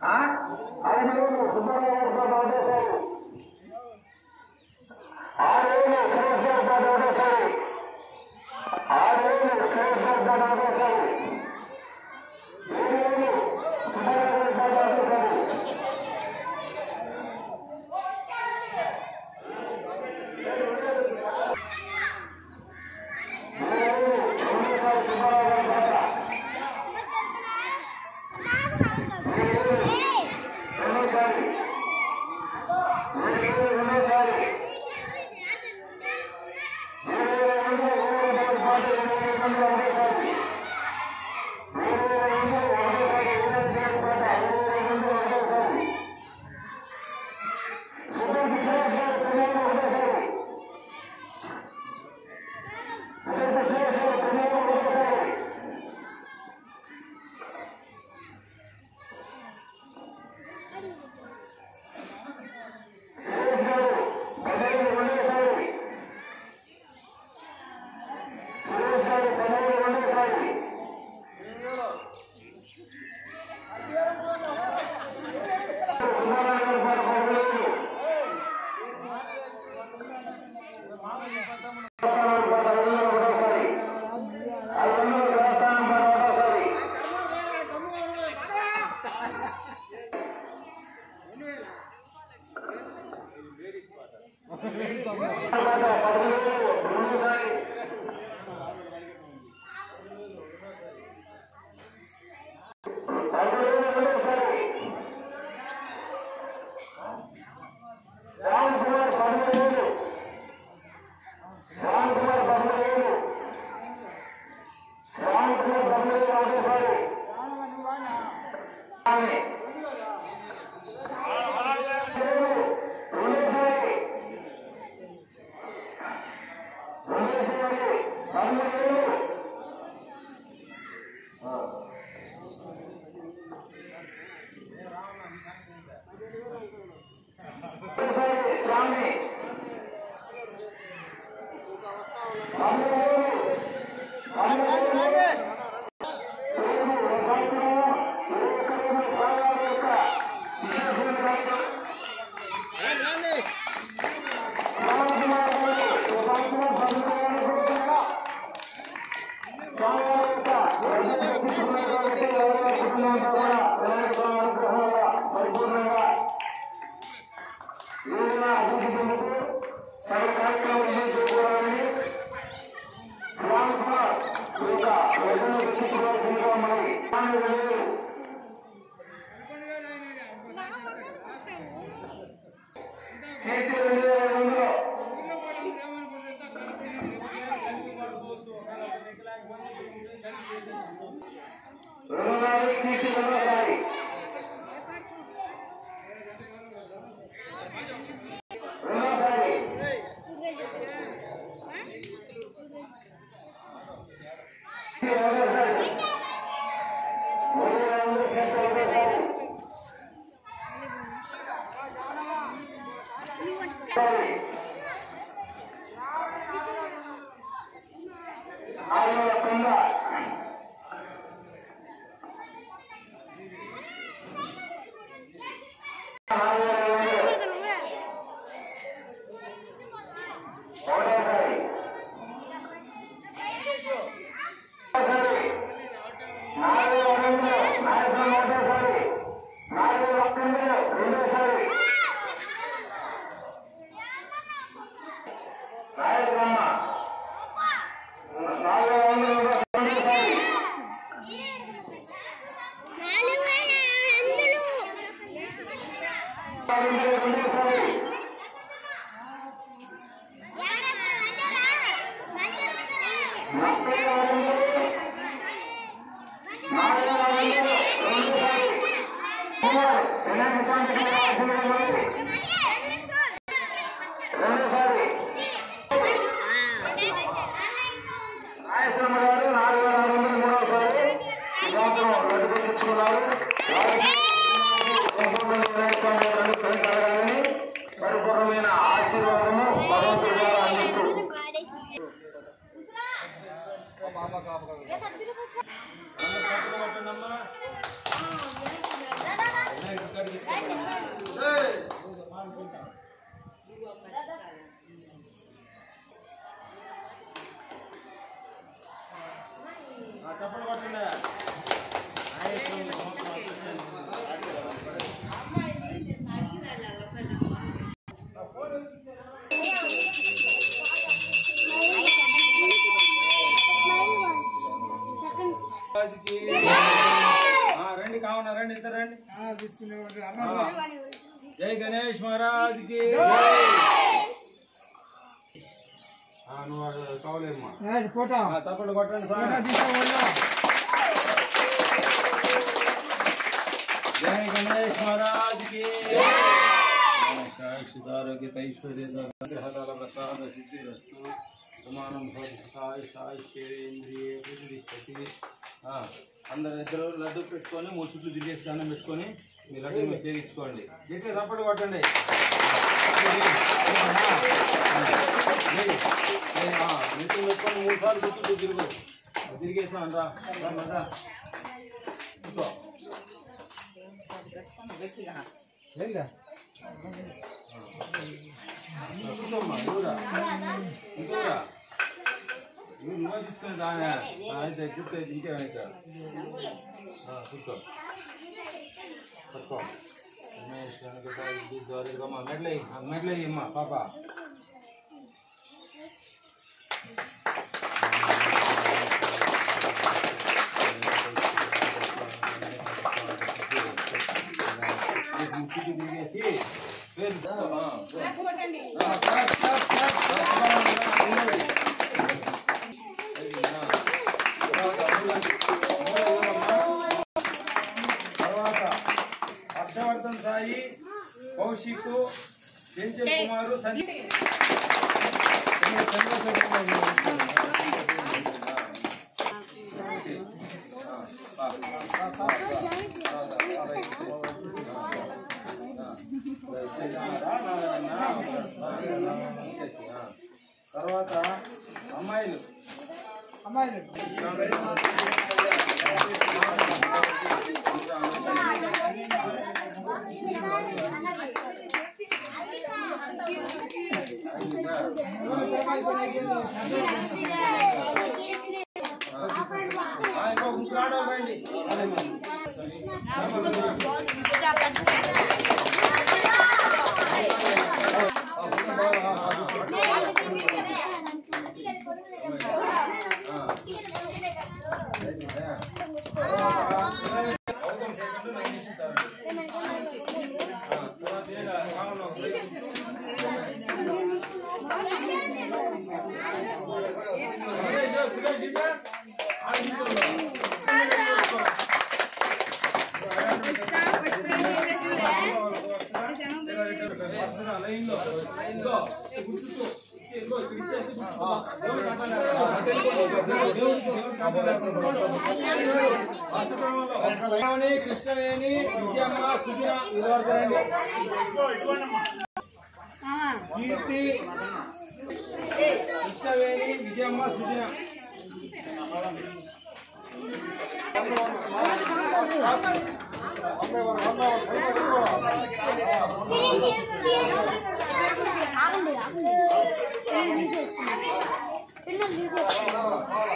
ఆ? ఐదు వేలు సుబ్బారావు గారు ఒకటేసారి ఆరు వేలు సురేష్ గారు ఒకటేసారి ఆరు వేలు సురేష్ గారు ఒకటేసారి ఏడు వేలు సుబ్బారావు గారు ఒకటేసారి ఏడు వేలు రెండోసారి సుబ్బారావు గారి పాత్ర రెండోసారి ఏడు వేలు రెండోసారి ఏడు వేల రెండు ఏడు వేల పాటు ఏడు వేల రెండు ఒకటేసారి ఏడు వేల రెండు ఒకటేసారి ఏడు వేల రెండు పాట ఏడు వేల రెండు ఒకటేసారి సురేష్ సురేష్ గారు తొమ్మిది ఒకటేసారి సురేష్ సురేష్ గారు తొమ్మిది ఒకటేసారి సురేష్ గారు పదిహేను రెండోసారి సురేష్ గారు పదిహేను రెండోసారి సుబ్బారావు గారు పాట పదకొండు దేవస్థానం పాట ఐదు వందల ఒకటోసారి ఐదు వందల దేవస్థానం పాట ఒకటోసారి పాట పదకొండు రెండోసారి పదకొండు రెండోసారి రామ్ కుమార్ పదమూడు వేలు రామ్ కుమార్ పదమూడు వేలు రామ్ కుమార్ పదమూడు వేలు ఒకటేసారి ఆమె. రెండోసారి రెండోసారి పదమూడు వేలు రెండోసారి స్వామి పదమూడు వేలు పదమూడు వేలు పరిపూర్ణంగా ఏదైనా అభివృద్ధి చెందుతూ సర్వ కార్యక్రమం చేసుకోవాలని రామకుమార్ యొక్క ప్రజలను రక్షించుకోవాల్సిందిగా మరి నాలుగు వేలు కేసీ రెండు వేల రెండులో రెండోసారి కేసీ రెండోసారి రెండోసారి కేసీ రెండోసారి మూడు వేల రెండు కేసీ రెండోసారి సారీ ఆరు వేల తొంభై ఆరు వేల రెండు ఒకటేసారి ఒకటేసారి నాలుగు వేల రెండు నాయకులు ఒకటేసారి నాలుగు వేల తొమ్మిది రెండోసారి రాయలసీమ నాలుగు వేల రెండు రెండోసారి రెండోసారి ముప్పై వేల రెండు నాలుగు వేల రెండు రెండోసారి కుమార్ వినాయక స్వామికి రావాల్సింది రెండోసారి రాయలసీమ గారు నాలుగు వేల ఐదు వందలు మూడోసారి ఈ సంవత్సరం లడ్డు తెచ్చుకున్నారు సంపూర్ణ వినాయక స్వామి గారు కలగాలని పరిపూర్ణమైన ఆశీర్వాదము భగవంతుడి ద్వారా అందిస్తూ పాప కాప రండి ఇద్దరు రండి తీసుకునేవాడు ఆ. జై గణేష్ మహారాజ్ కి ఆ, నువ్వు వాడు కావలేమ్మా ఫోటో ఆ, చప్పట్లు కొట్టండి ఫోటో సార్ తీసుకోవాళ్ళు జై గణేష్ మహారాజ్ కి శాశ్వతారోగ్యత ఐశ్వర్య గ్రహకాల ప్రసాద సిద్ధిరస్తు సమానం శాశ్వరేంద్రియ ప్రతిష్టతి అందరు ఇద్దరు లడ్డు పెట్టుకొని మూడు చుట్లు తిరిగేసి దండం పెట్టుకొని మీ లడ్డు మీరు చేయించుకోండి గట్టిగా చప్పట్లు కొట్టండి మీటింగ్ పెట్టుకొని మూడు సార్లు చుట్టూ తిరుగు తిరిగేసాం రా రా, రా. కూర్చో. ఏందా కూర్చోమ్మా, నువ్వురా. ఇంకోరా. నువ్వు నువ్వే తీసుకొని రా. ఆ, అయితే కూర్చో, అయితే ఇంకేమైనా ఇక్కడ. ఆ, కూర్చో. పట్టుకో. రమేష్, వెనకట, ఇది, దోరగా, అమ్మా, మెడలేయి. ఆ, మెడలేయి, అమ్మా, పాప ముక్కికి దిగేసి పేరు ఆ, ఆ, క్లాప్, క్లాప్, క్లాప్. ఉండవే. తర్వాత హర్షవర్ధన్ సాయి కౌశిక్ చెంచల్ కుమారు సంజయ్ తర్వాత అమ్మాయిలు అమ్మాయిలు ఆ, ఇంకో ముగ్గురు ఆడవాళ్ళు రండి గౌతమ్ సెకండ్ నైన్ ఇస్తారు ఆ, తర్వాత ఈడ రాములు ఒకరు. సురేష్, సురేష్ ఇట్లా. ఆ, ఇంట్లో. వరుసగా లైన్లో, లైన్లో. గుర్తుకో. ఇదిగో, ఇక్కడ ఇచ్చేసి గుర్తుకో. దేవుడు కాపాడాడు. దేవుడు కాపాడాడు. వాసుదేవుని, కృష్ణవేణి విజయమ్మ సుజన విలువడతారండి కీర్తి కృష్ణవేణి విజయమ్మ సుజన ఆగండి ఆగండి పిల్లలు తీసేస్తాను పిల్లలు తీసేస్తాను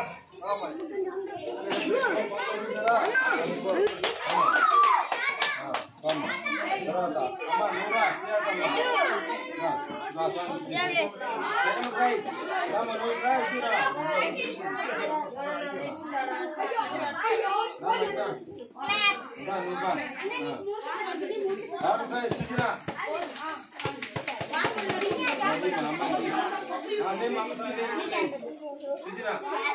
అమ్మ. తర్వాత అమ్మ నూరా శ్రీయాతమ్మ. ఆ, నా స్వామి. Second prize. రామ, నువ్వు రా, ఇటురా. రామ, ఇటురా. రా, నువ్వు రా. ఆ. Third prize Sujana. అదే మా అమ్మాయి. అదే మా అమ్మ సుజన. సుజన.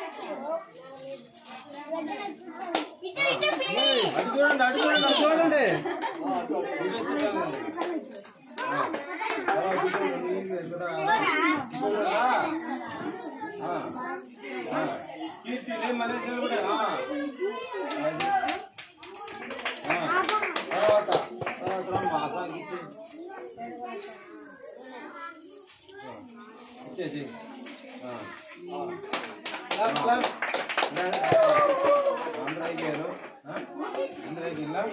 ఇటు ఇటు పిల్లి అటు చూడండి అటు చూడండి అటు చూడండి కీర్తి నేను మన కూడా తర్వాత తర్వాత రమ్మ అసానికి ఇచ్చేయి. ఇచ్చేసి ఆ. ఆంధ్రాకి గారు ఆంధ్రాకి ఇలా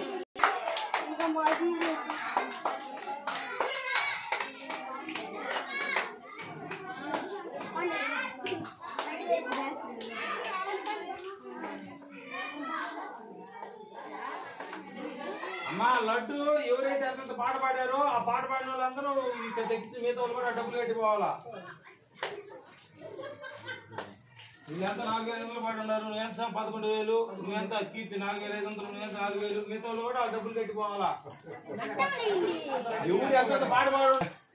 అమ్మా లడ్డు ఎవరైతే అంతంత పాట పాడారో ఆ పాట పాడిన వాళ్ళందరూ ఇక్కడ తెచ్చి మిగతా వాళ్ళు కూడా డబ్బులు కట్టి పోవాలా నువ్వెంత నాలుగు వేల ఐదు వందలు పడి ఉన్నారు నువ్వెంత పదకొండు వేలు నువ్వెంత కీర్తి నాలుగు వేల ఐదు వందలు నువ్వెంత నాలుగు వేలు మిగతా వాళ్ళు కూడా ఆ డబ్బులు కట్టుకోవాలా ఎవరు ఎంత పాట పాడు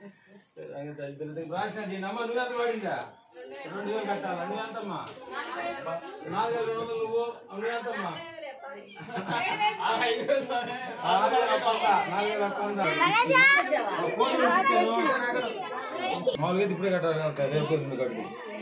రాసిన నమ్మ నువ్వెంత పడిందా రెండు వేలు కట్టాలా నువ్వెంతమ్మా నాలుగు వేల రెండు వందలు నువ్వు నువ్వెంతమ్మా నాలుగు వేల అప్పందా? నాలుగు వేల అప్పందా? ఆ ఫోన్ ఇచ్చాను. మామూలుగా అయితే ఇప్పుడే కట్టాలి రేపు పొద్దున్న కట్టు